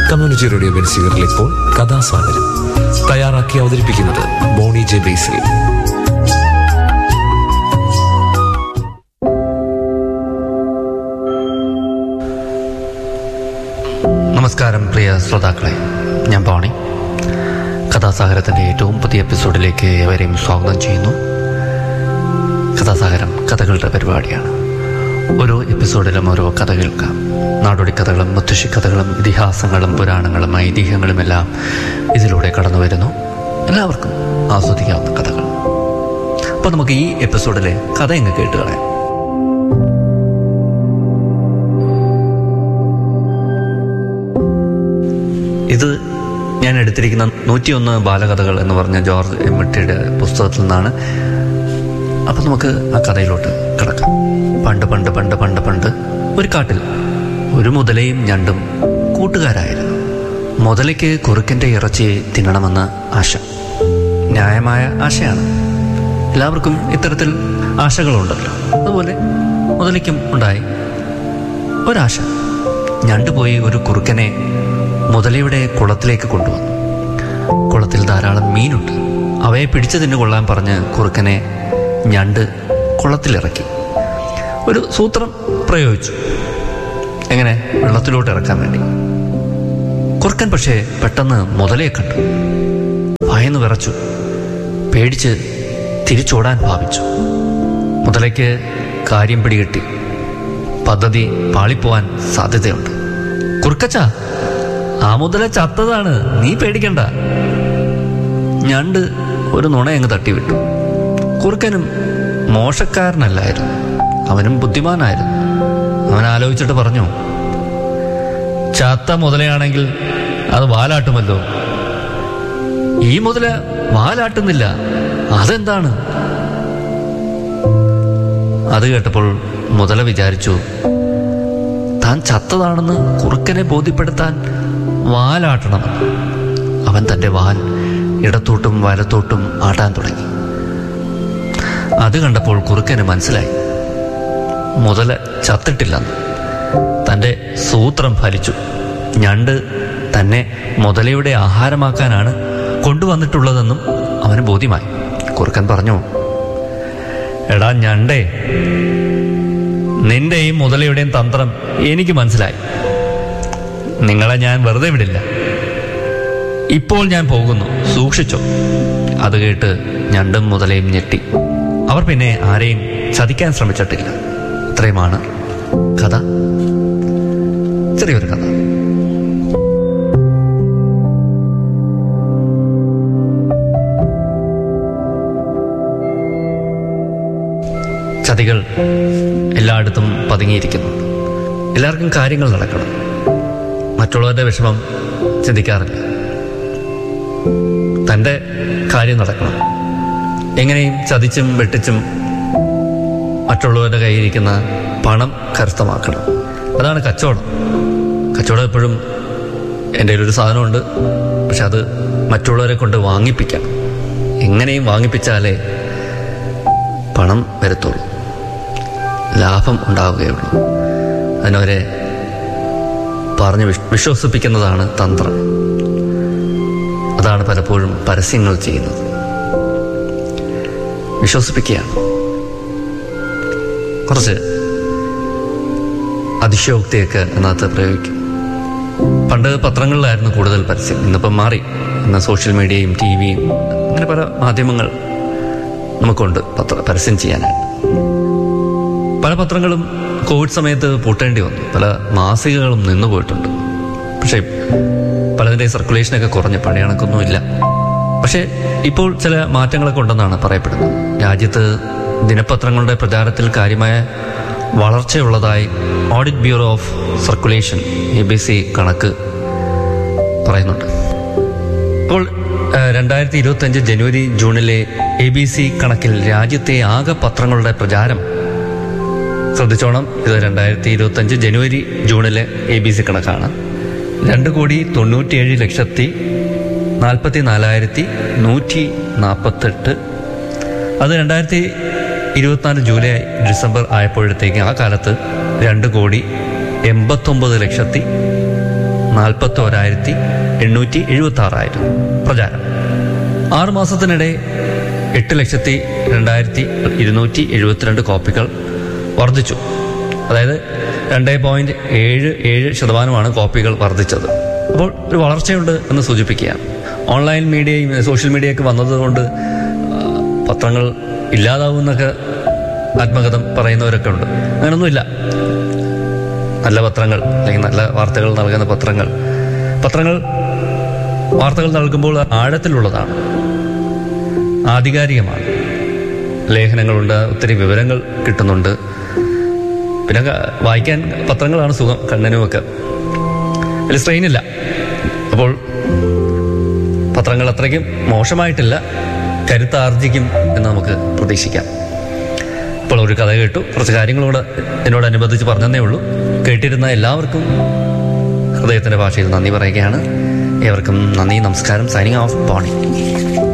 community radio ബെൻസിഗറിൽ ഇപ്പോൾ കഥാസാഗരം തയ്യാറാക്കി അവതരിപ്പിക്കുന്നത് ബോണി ജെ ബേസിൽ നമസ്കാരം പ്രിയ ശ്രോതാക്കളെ ഞാൻ പോണി കഥാസാഗരത്തിൻ്റെ ഏറ്റവും പുതിയ എപ്പിസോഡിലേക്ക് ഏവരെയും സ്വാഗതം ചെയ്യുന്നു കഥാസാഗരം കഥകളുടെ പരിപാടിയാണ് ഓരോ എപ്പിസോഡിലും ഓരോ കഥ കേൾക്കാം നാടോടി കഥകളും മുത്തശ്ശി കഥകളും ഇതിഹാസങ്ങളും പുരാണങ്ങളും ഐതിഹ്യങ്ങളും എല്ലാം ഇതിലൂടെ കടന്നു വരുന്നു എല്ലാവർക്കും ആസ്വദിക്കാവുന്ന കഥകൾ അപ്പോൾ നമുക്ക് ഈ എപ്പിസോഡിലെ കഥ എങ്ങ് കേട്ട് കളയാം ഇത് ഞാൻ എടുത്തിരിക്കുന്ന നൂറ്റിയൊന്ന് ബാലകഥകൾ എന്ന് പറഞ്ഞ ജോർജ് എം ടിയുടെ പുസ്തകത്തിൽ നിന്നാണ് അപ്പം നമുക്ക് ആ കഥയിലോട്ട് കിടക്കാം പണ്ട് പണ്ട് പണ്ട് പണ്ട് പണ്ട് ഒരു കാട്ടിൽ ഒരു മുതലയും ഞണ്ടും കൂട്ടുകാരായിരുന്നു മുതലയ്ക്ക് കുറുക്കൻ്റെ ഇറച്ചി തിന്നണമെന്ന് ആശ ന്യായമായ ആശയാണ് എല്ലാവർക്കും ഇത്തരത്തിൽ ആശകളുണ്ടല്ലോ അതുപോലെ മുതലയ്ക്കും ഉണ്ടായി ഒരാശ ഞണ്ട് പോയി ഒരു കുറുക്കനെ മുതലയുടെ കുളത്തിലേക്ക് കൊണ്ടുവന്നു കുളത്തിൽ ധാരാളം മീനുണ്ട് അവയെ പിടിച്ചു തിന്നു കൊള്ളാൻ പറഞ്ഞ് കുറുക്കനെ ഞണ്ട് കുളത്തിലിറക്കി ഒരു സൂത്രം പ്രയോഗിച്ചു എങ്ങനെ വെള്ളത്തിലോട്ട് ഇറക്കാൻ വേണ്ടി കുറുക്കൻ പക്ഷേ പെട്ടെന്ന് മുതലയെ കണ്ടു ഭയന്ന് വിറച്ചു പേടിച്ച് തിരിച്ചോടാൻ ഭാവിച്ചു മുതലയ്ക്ക് കാര്യം പിടികിട്ടി പദ്ധതി പാളിപ്പോവാൻ സാധ്യതയുണ്ട് കുറുക്കച്ച ആ മുതല ചത്തതാണ് നീ പേടിക്കണ്ട ഞണ്ട് ഒരു നുണയങ്ങ് തട്ടിവിട്ടു കുറുക്കനും മോശക്കാരനല്ലായിരുന്നു അവനും ബുദ്ധിമാനായിരുന്നു അവൻ ആലോചിച്ചിട്ട് പറഞ്ഞു ചത്ത മുതലയാണെങ്കിൽ അത് വാലാട്ടുമല്ലോ ഈ മുതല വാലാട്ടുന്നില്ല അതെന്താണ് അത് കേട്ടപ്പോൾ മുതല വിചാരിച്ചു താൻ ചത്തതാണെന്ന് കുറുക്കനെ ബോധ്യപ്പെടുത്താൻ വാലാട്ടണമെന്ന് അവൻ തൻ്റെ വാൽ ഇടത്തോട്ടും വലത്തോട്ടും ആട്ടാൻ തുടങ്ങി അത് കണ്ടപ്പോൾ കുറുക്കന് മനസ്സിലായി മുതല ചത്തിട്ടില്ലെന്ന് തൻ്റെ സൂത്രം ഫലിച്ചു ഞണ്ട് തന്നെ മുതലയുടെ ആഹാരമാക്കാനാണ് കൊണ്ടുവന്നിട്ടുള്ളതെന്നും അവന് ബോധ്യമായി കുറുക്കൻ പറഞ്ഞു എടാ ഞണ്ടേ നിന്റെയും മുതലയുടെയും തന്ത്രം എനിക്ക് മനസ്സിലായി നിങ്ങളെ ഞാൻ വെറുതെ വിടില്ല ഇപ്പോൾ ഞാൻ പോകുന്നു സൂക്ഷിച്ചോ അത് കേട്ട് ഞണ്ടും മുതലയും ഞെട്ടി അവർ പിന്നെ ആരെയും ചതിക്കാൻ ശ്രമിച്ചിട്ടില്ല ഇത്രയുമാണ് കഥ ചെറിയൊരു കഥ ചതികൾ എല്ലായിടത്തും പതുങ്ങിയിരിക്കുന്നു എല്ലാവർക്കും കാര്യങ്ങൾ നടക്കണം മറ്റുള്ളവരുടെ വിഷമം ചിന്തിക്കാറില്ല തൻ്റെ കാര്യം നടക്കണം എങ്ങനെയും ചതിച്ചും വെട്ടിച്ചും മറ്റുള്ളവരുടെ കയ്യിരിക്കുന്ന പണം കരസ്ഥമാക്കണം അതാണ് കച്ചവടം കച്ചവടം എപ്പോഴും എൻ്റെ ഒരു സാധനമുണ്ട് പക്ഷെ അത് മറ്റുള്ളവരെ കൊണ്ട് വാങ്ങിപ്പിക്കാം എങ്ങനെയും വാങ്ങിപ്പിച്ചാലേ പണം വരത്തുള്ളൂ ലാഭം ഉണ്ടാവുകയുള്ളൂ അതിനവരെ പറഞ്ഞ് വിശ് വിശ്വസിപ്പിക്കുന്നതാണ് തന്ത്രം അതാണ് പലപ്പോഴും പരസ്യങ്ങൾ ചെയ്യുന്നത് വിശ്വസിപ്പിക്കുകയാണ് കുറച്ച് അതിശയോക്തിയൊക്കെ അതിനകത്ത് പ്രയോഗിക്കും പണ്ട് പത്രങ്ങളിലായിരുന്നു കൂടുതൽ പരസ്യം ഇന്നിപ്പം മാറി ഇന്ന് സോഷ്യൽ മീഡിയയും ടി വിയും അങ്ങനെ പല മാധ്യമങ്ങൾ നമുക്കുണ്ട് പത്ര പരസ്യം ചെയ്യാനായിട്ട് പല പത്രങ്ങളും കോവിഡ് സമയത്ത് പൂട്ടേണ്ടി വന്നു പല മാസികകളും നിന്നു പോയിട്ടുണ്ട് പക്ഷേ പലതിൻ്റെ സർക്കുലേഷനൊക്കെ കുറഞ്ഞ് പഴയ കണക്കൊന്നുമില്ല പക്ഷേ ഇപ്പോൾ ചില മാറ്റങ്ങളൊക്കെ ഉണ്ടെന്നാണ് പറയപ്പെടുന്നത് രാജ്യത്ത് ദിനപത്രങ്ങളുടെ പ്രചാരത്തിൽ കാര്യമായ വളർച്ചയുള്ളതായി audit bureau of circulation A B C കണക്ക് പറയുന്നുണ്ട് ഇപ്പോൾ രണ്ടായിരത്തി ഇരുപത്തി അഞ്ച് ജനുവരി ജൂണിലെ എ ബി സി കണക്കിൽ രാജ്യത്തെ ആകെ പത്രങ്ങളുടെ പ്രചാരം ശ്രദ്ധിച്ചോണം ഇത് രണ്ടായിരത്തി ഇരുപത്തി അഞ്ച് ജനുവരി ജൂണിലെ എ ബി സി കണക്കാണ് രണ്ട് കോടി തൊണ്ണൂറ്റിയേഴ് ലക്ഷത്തി നാൽപ്പത്തി നാലായിരത്തി നൂറ്റി നാൽപ്പത്തെട്ട് അത് രണ്ടായിരത്തി ഇരുപത്തിനാല് ജൂലൈ ഡിസംബർ ആയപ്പോഴത്തേക്ക് ആ കാലത്ത് രണ്ട് കോടി എൺപത്തൊമ്പത് ലക്ഷത്തി നാൽപ്പത്തി ഒരായിരത്തി എണ്ണൂറ്റി എഴുപത്തി ആറായിരുന്നു പ്രചാരം ആറ് മാസത്തിനിടെ എട്ട് ലക്ഷത്തി രണ്ടായിരത്തി ഇരുന്നൂറ്റി എഴുപത്തിരണ്ട് കോപ്പികൾ വർദ്ധിച്ചു അതായത് രണ്ട് പോയിന്റ് ഏഴ് ഏഴ് ശതമാനമാണ് കോപ്പികൾ വർദ്ധിച്ചത് അപ്പോൾ ഒരു വളർച്ചയുണ്ട് എന്ന് സൂചിപ്പിക്കുകയാണ് ഓൺലൈൻ മീഡിയയും സോഷ്യൽ മീഡിയയൊക്കെ വന്നതുകൊണ്ട് ആ, പത്രങ്ങൾ ഇല്ലാതാവുമെന്നൊക്കെ ആത്മകഥം പറയുന്നവരൊക്കെ ഉണ്ട് അങ്ങനൊന്നുമില്ല നല്ല പത്രങ്ങൾ അല്ലെങ്കിൽ നല്ല വാർത്തകൾ നൽകുന്ന പത്രങ്ങൾ പത്രങ്ങൾ വാർത്തകൾ നൽകുമ്പോൾ ആഴത്തിലുള്ളതാണ് ആധികാരികമാണ് ലേഖനങ്ങളുണ്ട് ഒത്തിരി വിവരങ്ങൾ കിട്ടുന്നുണ്ട് പിന്നെ ക- വായിക്കാൻ പത്രങ്ങളാണ് സുഖം കണ്ണിനുമൊക്കെ അതിൽ സ്ട്രെയിനില്ല അപ്പോൾ പത്രങ്ങൾ അത്രയ്ക്കും മോശമായിട്ടില്ല കരുത്താർജിക്കും എന്ന് നമുക്ക് പ്രതീക്ഷിക്കാം ഇപ്പോൾ ഒരു കഥ കേട്ടു കുറച്ച് കാര്യങ്ങളോട് എന്നോടനുബന്ധിച്ച് പറഞ്ഞതേ ഉള്ളൂ കേട്ടിരുന്ന എല്ലാവർക്കും ഹൃദയത്തിൻ്റെ ഭാഷയിൽ നന്ദി പറയുകയാണ് ഏവർക്കും നന്ദി നമസ്കാരം സൈനിങ് ഓഫ് ബോണി